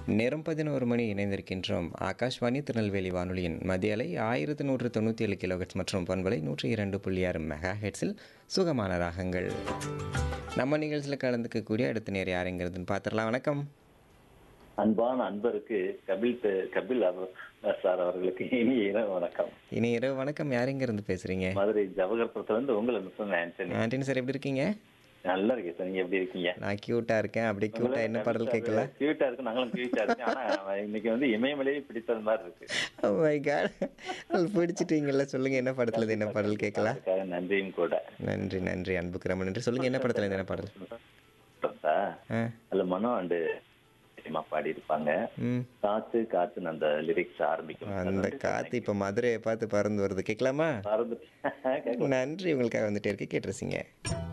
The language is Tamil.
நேரம் பதினோரு மணி இணைந்திருக்கின்றோம் ஆகாஷ்வாணி திருநெல்வேலி வானொலியின் மதிய அலை ஆயிரத்து நூற்று தொண்ணூற்றி ஏழு கிலோஹெட்ஸ் மற்றும் பண்பலை நூற்றி இரண்டு புள்ளி ஆறு மெகா ஹெட்ஸில் சுகமான ராகங்கள் நம்ம நிகழ்ச்சியில் கலந்துக்கக்கூடிய அடுத்த நேர் யாருங்கிறதுன்னு பார்த்துடலாம் வணக்கம் அன்பான அன்பருக்கு கபில் தெ- கபில் அவர் சார் அவர்களுக்கு இனிய இரவு வணக்கம் இனி இரவு வணக்கம் யாருங்கிறது பேசுகிறீங்க மதுரை ஜவஹர்புரத்துல இருந்து உங்களை மிஸ்ஸன் ஆண்டனி ஆண்டனி சார் எப்படி இருக்கீங்க நல்லா இருக்கேன் சார் நீங்க எப்படி இருக்கீங்க நான் க்யூட்டாக இருக்கேன் அப்படி க்யூட்டாக என்ன பாடல் கேட்கல கியூட்டா இருக்கு நாங்களும் கியூட்டா இருக்கேன் ஆனா இன்னைக்கு வந்து இமயமலையே பிடித்தது மாதிரி இருக்கு ஓ மை காட் அது பிடிச்சிட்டீங்கல்ல சொல்லுங்கள் என்ன படத்துல இருந்து என்ன பாடல் கேட்கலாம் அதுக்காக நன்றியும் கூட நன்றி நன்றி அன்புக்கு ரொம்ப நன்றி சொல்லுங்கள் என்ன படத்துல இருந்து என்ன பாடல் சார், ஆ அதுல மனோ ஆண்டு பாடி இருப்பாங்க ம் காத்து காத்துன்னு அந்த லிரிக்ஸ் ஆரம்பிக்கும் அந்த காத்து இப்போ மதுரையை பார்த்து பறந்து வருது கேட்கலாமா மறந்து நன்றி உங்களுக்காக வந்துட்டே இருக்கு கேட்டுருச்சிங்க